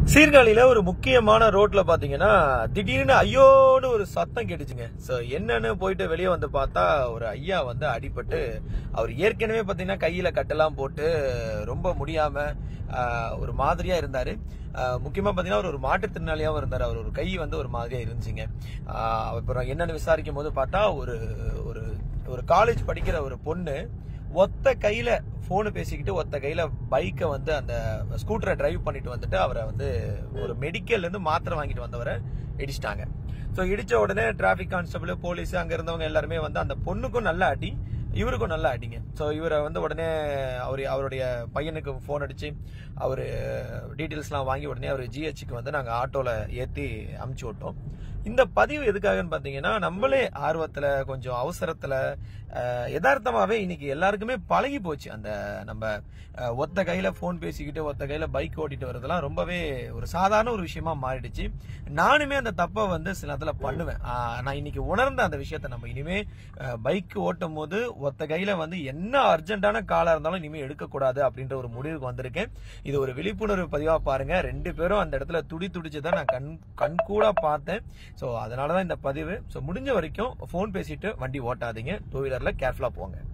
சீர்காழியில ஒரு முக்கியமான ரோட்ல பாத்தீங்கன்னா திடீர்னு ஐயோன்னு ஒரு சத்தம் கேட்டுச்சுங்க சோ என்னன்னு போயிட்டு வெளியே வந்து பார்த்தா ஒரு ஐயா வந்து அடிபட்டு அவர் ஏற்கனவே பாத்தீங்கன்னா கையில கட்டெல்லாம் போட்டு ரொம்ப முடியாம ஆஹ், ஒரு மாதிரியா இருந்தாரு ஆஹ், முக்கியமா பாத்தீங்கன்னா அவர் ஒரு மாற்றுத்திறனாளியாவும் இருந்தாரு அவர் ஒரு கை வந்து ஒரு மாதிரியா இருந்துச்சுங்க ஆஹ், அப்புறம் என்னன்னு விசாரிக்கும் போது பார்த்தா ஒரு ஒரு ஒரு காலேஜ் படிக்கிற ஒரு பொண்ணு ஒத்த கையில போன் பேசிக்கிட்டு ஒத்த கையில பைக்கை வந்து அந்த ஸ்கூட்டரை டிரைவ் பண்ணிட்டு வந்துட்டு அவரை வந்து ஒரு மெடிக்கல்ல இருந்து மாத்திரை வாங்கிட்டு வந்தவரை இடிச்சிட்டாங்க ஸோ இடிச்ச உடனே டிராஃபிக் கான்ஸ்டபிள் போலீஸ் அங்க இருந்தவங்க எல்லாருமே வந்து அந்த பொண்ணுக்கும் நல்ல அடி இவருக்கும் நல்ல அடிங்க ஸோ இவரை வந்து உடனே அவர் அவருடைய பையனுக்கு ஃபோன் அடிச்சு அவர் டீட்டெயில்ஸ்லாம் வாங்கி உடனே அவர் ஜிஹெச்சுக்கு வந்து நாங்கள் ஆட்டோவில் ஏற்றி அமுச்சு விட்டோம் இந்த பதிவு எதுக்காகன்னு பார்த்தீங்கன்னா நம்மளே ஆர்வத்தில் கொஞ்சம் அவசரத்தில் யதார்த்தமாகவே இன்னைக்கு எல்லாருக்குமே பழகி போச்சு அந்த நம்ம அஹ், ஒத்த கையில் ஃபோன் பேசிக்கிட்டு ஒத்த கையில் பைக் ஓட்டிட்டு வரதெல்லாம் ரொம்பவே ஒரு சாதாரண ஒரு விஷயமா மாறிடுச்சு நானுமே அந்த தப்பை வந்து சில நேரத்தில் பண்ணுவேன் ஆஹ், நான் இன்னைக்கு உணர்ந்த அந்த விஷயத்தை நம்ம இனிமே பைக் ஓட்டும் போது ஒத்த கையில வந்து என்ன அர்ஜென்ட்டான காலா இருந்தாலும் இனிமே எடுக்கக்கூடாது அப்படின்ற ஒரு முடிவுக்கு வந்திருக்கேன் இது ஒரு விழிப்புணர்வு பதிவா பாருங்க ரெண்டு பேரும் அந்த இடத்துல துடி துடிச்சுதான் நான் கண் கண் கூட பார்த்தேன் ஸோ அதனாலதான் இந்த பதிவு ஸோ முடிஞ்ச வரைக்கும் ஃபோன் பேசிட்டு வண்டி ஓட்டாதீங்க டூ வீலர்ல கேர்ஃபுல்லா போங்க